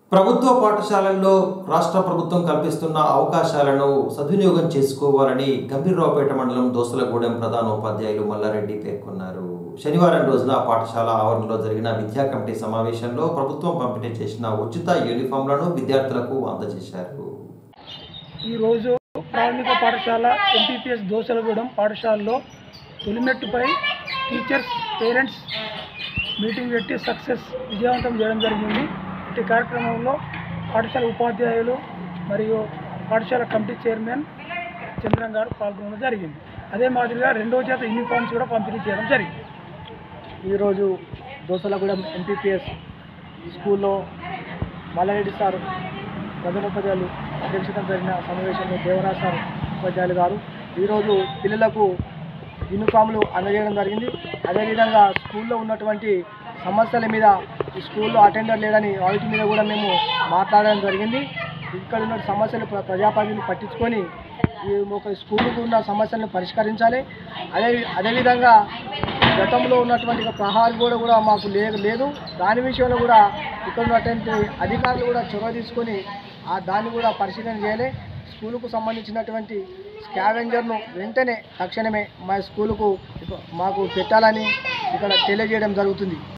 ప్రభుత్వ పాఠశాలల్లో రాష్ట్ర ప్రభుత్వం కల్పిస్తున్న అవకాశాలను సద్వినియోగం చేసుకోవాలని గంభీరరావుపేట మండలం దోసలగూడెం ప్రధానోపాధ్యాయులు మల్లారెడ్డి పేర్కొన్నారు శనివారం రోజున పాఠశాల ఆవరణలో జరిగిన విద్యా కమిటీ సమావేశంలో ప్రభుత్వం పంపిణీ చేసిన ఉచిత యూనిఫామ్లను విద్యార్థులకు అందజేశారు ఈరోజు ప్రాథమిక పాఠశాల ఎంపీపీఎస్ దోసలగూడెం పాఠశాలలో తొలిమెట్టుపై టీచర్స్ పేరెంట్స్ మీటింగ్ పెట్టి సక్సెస్ విజయవంతం చేయడం జరిగింది ఇట్టి కార్యక్రమంలో పాఠశాల ఉపాధ్యాయులు మరియు పాఠశాల కమిటీ చైర్మన్ చంద్రం గారు పాల్గొనడం జరిగింది అదే మాదిరిగా రెండో చేత యూనిఫామ్స్ కూడా పంపిణీ చేయడం జరిగింది ఈరోజు దోసలగూడెం ఎంపీపీఎస్ స్కూల్లో మల్లారెడ్డి సార్ ప్రధానోపాధ్యాయులు అధ్యక్షత జరిగిన సమావేశంలో దేవరాజ్ సార్ ఉపాధ్యాయులు గారు ఈరోజు పిల్లలకు యూనిఫామ్లు అందజేయడం జరిగింది అదేవిధంగా స్కూల్లో ఉన్నటువంటి సమస్యల మీద ఈ స్కూల్లో అటెండర్ లేదని వాటి మీద కూడా మేము మాట్లాడడం జరిగింది ఇక్కడ ఉన్న సమస్యలు ప్ర- ప్రజాప్రతినిధులు పట్టించుకొని ఈ ఒక స్కూలుకు ఉన్న సమస్యలను పరిష్కరించాలి అదే అదేవిధంగా గతంలో ఉన్నటువంటి ఒక ప్రహార్ కూడా కూడా మాకు లేదు లేదు దాని విషయంలో కూడా ఇక్కడ ఉన్నటువంటి అధికారులు కూడా చొరవ తీసుకొని ఆ దాన్ని కూడా పరిశీలన చేయాలి స్కూలుకు సంబంధించినటువంటి స్కావెంజర్ను వెంటనే తక్షణమే మా స్కూలుకు మాకు పెట్టాలని ఇక్కడ తెలియజేయడం జరుగుతుంది